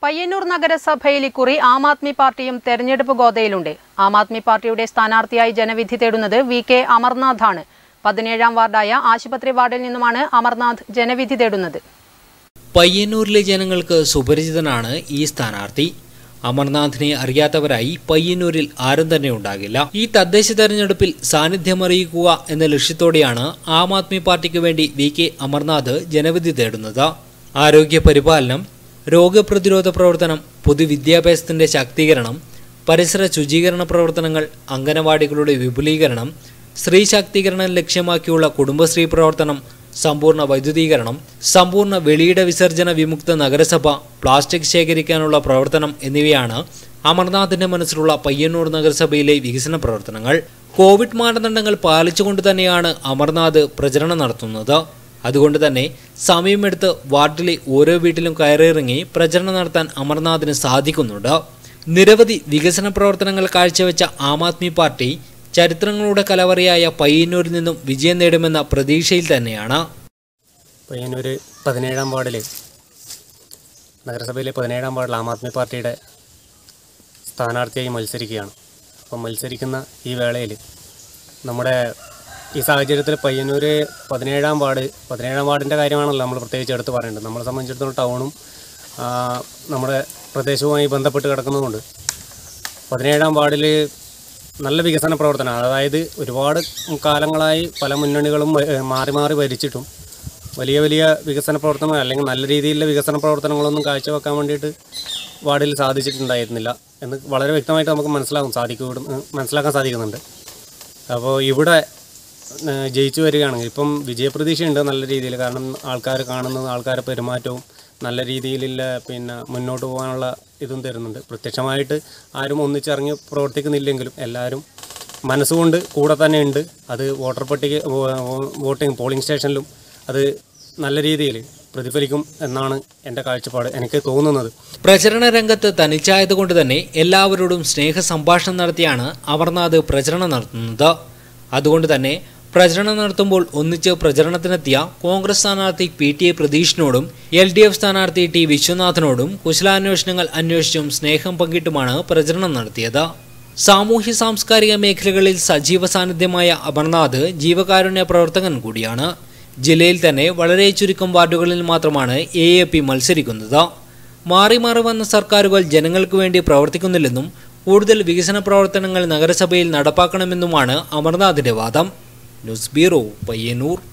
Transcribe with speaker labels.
Speaker 1: പയ്യന്നൂർ നഗരസഭയിൽ ഇക്കുറി ആം ആദ്മി പാർട്ടിയും തെരഞ്ഞെടുപ്പ് ഗോതയിലുണ്ട് ആം ആദ്മി പാർട്ടിയുടെ സ്ഥാനാർത്ഥിയായി ജനവിധി തേടുന്നത് വി കെ അമർനാഥാണ് പതിനേഴാം വാർഡായ ആശുപത്രി വാർഡിൽ നിന്നുമാണ് അമർനാഥ് ജനവിധി തേടുന്നത്
Speaker 2: പയ്യന്നൂരിലെ ജനങ്ങൾക്ക് സുപരിചിതനാണ് ഈ സ്ഥാനാർത്ഥി അമർനാഥിനെ അറിയാത്തവരായി പയ്യന്നൂരിൽ ആരും തന്നെ ഉണ്ടാകില്ല ഈ തദ്ദേശ തെരഞ്ഞെടുപ്പിൽ സാന്നിധ്യമറിയിക്കുക എന്ന ലക്ഷ്യത്തോടെയാണ് ആം ആദ്മി പാർട്ടിക്ക് വേണ്ടി വി കെ അമർനാഥ് ജനവിധി തേടുന്നത് ആരോഗ്യ പരിപാലനം രോഗപ്രതിരോധ പ്രവർത്തനം പൊതുവിദ്യാഭ്യാസത്തിന്റെ ശാക്തീകരണം പരിസര ശുചീകരണ പ്രവർത്തനങ്ങൾ അംഗനവാടികളുടെ വിപുലീകരണം സ്ത്രീ ശാക്തീകരണം ലക്ഷ്യമാക്കിയുള്ള കുടുംബശ്രീ പ്രവർത്തനം സമ്പൂർണ്ണ വൈദ്യുതീകരണം സമ്പൂർണ്ണ വെളിയിട വിസർജന വിമുക്ത നഗരസഭ പ്ലാസ്റ്റിക് ശേഖരിക്കാനുള്ള പ്രവർത്തനം എന്നിവയാണ് അമർനാഥിന്റെ മനസ്സിലുള്ള പയ്യന്നൂർ നഗരസഭയിലെ വികസന പ്രവർത്തനങ്ങൾ കോവിഡ് മാനദണ്ഡങ്ങൾ പാലിച്ചുകൊണ്ട് തന്നെയാണ് അമർനാഥ് പ്രചരണം നടത്തുന്നത് അതുകൊണ്ട് തന്നെ സമയമെടുത്ത് വാർഡിലെ ഓരോ വീട്ടിലും കയറിയിറങ്ങി പ്രചരണം നടത്താൻ അമർനാഥിന് സാധിക്കുന്നുണ്ട് നിരവധി വികസന പ്രവർത്തനങ്ങൾ കാഴ്ചവെച്ച ആം ആദ്മി പാർട്ടി ചരിത്രങ്ങളുടെ കലവറയായ പയ്യന്നൂരിൽ നിന്നും വിജയം നേടുമെന്ന പ്രതീക്ഷയിൽ തന്നെയാണ്
Speaker 3: പയ്യന്നൂർ പതിനേഴാം വാർഡിൽ നഗരസഭയിലെ പതിനേഴാം വാർഡിൽ ആം ആദ്മി പാർട്ടിയുടെ സ്ഥാനാർത്ഥിയായി മത്സരിക്കുകയാണ് അപ്പം മത്സരിക്കുന്ന ഈ വേളയിൽ നമ്മുടെ ഈ സാഹചര്യത്തിൽ പയ്യന്നൂർ പതിനേഴാം വാർഡ് പതിനേഴാം വാർഡിൻ്റെ കാര്യമാണല്ലോ നമ്മൾ പ്രത്യേകിച്ച് എടുത്ത് പറയേണ്ടത് നമ്മളെ സംബന്ധിച്ചിടത്തോളം ടൗണും ആ, നമ്മുടെ പ്രദേശവുമായി ബന്ധപ്പെട്ട് കിടക്കുന്നതുകൊണ്ട് പതിനേഴാം വാർഡിൽ നല്ല വികസന പ്രവർത്തനം അതായത് ഒരുപാട് കാലങ്ങളായി പല മുന്നണികളും ഏഹ്, മാറി മാറി ഭരിച്ചിട്ടും വലിയ വലിയ വികസന പ്രവർത്തനം അല്ലെങ്കിൽ നല്ല രീതിയിലുള്ള വികസന പ്രവർത്തനങ്ങളൊന്നും കാഴ്ചവെക്കാൻ വേണ്ടിയിട്ട് വാർഡിൽ സാധിച്ചിട്ടുണ്ടായിരുന്നില്ല എന്ന് വളരെ വ്യക്തമായിട്ട് നമുക്ക് മനസ്സിലാകും സാധിക്കും മനസ്സിലാക്കാൻ സാധിക്കുന്നുണ്ട് അപ്പോൾ ഇവിടെ ഏഹ്, ജയിച്ചു വരികയാണെങ്കിൽ ഇപ്പം വിജയപ്രതീക്ഷയുണ്ട് നല്ല രീതിയിൽ കാരണം ആൾക്കാർ കാണുന്നത് ആൾക്കാരുടെ പെരുമാറ്റവും നല്ല രീതിയിലുള്ള പിന്നെ മുന്നോട്ട് പോകാനുള്ള ഇതും തരുന്നുണ്ട് പ്രത്യക്ഷമായിട്ട് ആരും ഒന്നിച്ചിറങ്ങി പ്രവർത്തിക്കുന്നില്ലെങ്കിലും എല്ലാവരും മനസ്സുകൊണ്ട് കൂടെ തന്നെ ഉണ്ട് അത് വോട്ടർ പട്ടിക വോ- വോ- വോട്ടിംഗ് പോളിംഗ് സ്റ്റേഷനിലും അത് നല്ല രീതിയിൽ പ്രതിഫലിക്കും എന്നാണ് എൻ്റെ കാഴ്ചപ്പാട് എനിക്ക് തോന്നുന്നത്
Speaker 2: പ്രചരണ രംഗത്ത് തനിച്ചായതുകൊണ്ട് തന്നെ എല്ലാവരോടും സ്നേഹ സംഭാഷണം നടത്തിയാണ് അമർനാഥ് പ്രചരണം നടത്തുന്നത് അതുകൊണ്ട് തന്നെ പ്രചരണം നടത്തുമ്പോൾ ഒന്നിച്ച് പ്രചരണത്തിനെത്തിയ കോൺഗ്രസ് സ്ഥാനാർത്ഥി പി ടി എ പ്രതീഷിനോടും എൽ ഡി എഫ് സ്ഥാനാർത്ഥി ടി വിശ്വനാഥനോടും കുശലാന്വേഷണങ്ങൾ അന്വേഷിച്ചും സ്നേഹം പങ്കിട്ടുമാണ് പ്രചരണം നടത്തിയത് സാമൂഹ്യ സാംസ്കാരിക മേഖലകളിൽ സജീവ സാന്നിധ്യമായ അമർനാഥ് ജീവകാരുണ്യ പ്രവർത്തകൻ കൂടിയാണ് ജില്ലയിൽ തന്നെ വളരെ ചുരുക്കം വാർഡുകളിൽ മാത്രമാണ് എ എ പി മത്സരിക്കുന്നത് മാറി മാറി വന്ന സർക്കാരുകൾ ജനങ്ങൾക്ക് വേണ്ടി പ്രവർത്തിക്കുന്നില്ലെന്നും കൂടുതൽ വികസന പ്രവർത്തനങ്ങൾ നഗരസഭയിൽ നടപ്പാക്കണമെന്നുമാണ് അമർനാഥിന്റെ വാദം ന്യൂസ് ബ്യൂറോ പയ്യന്നൂർ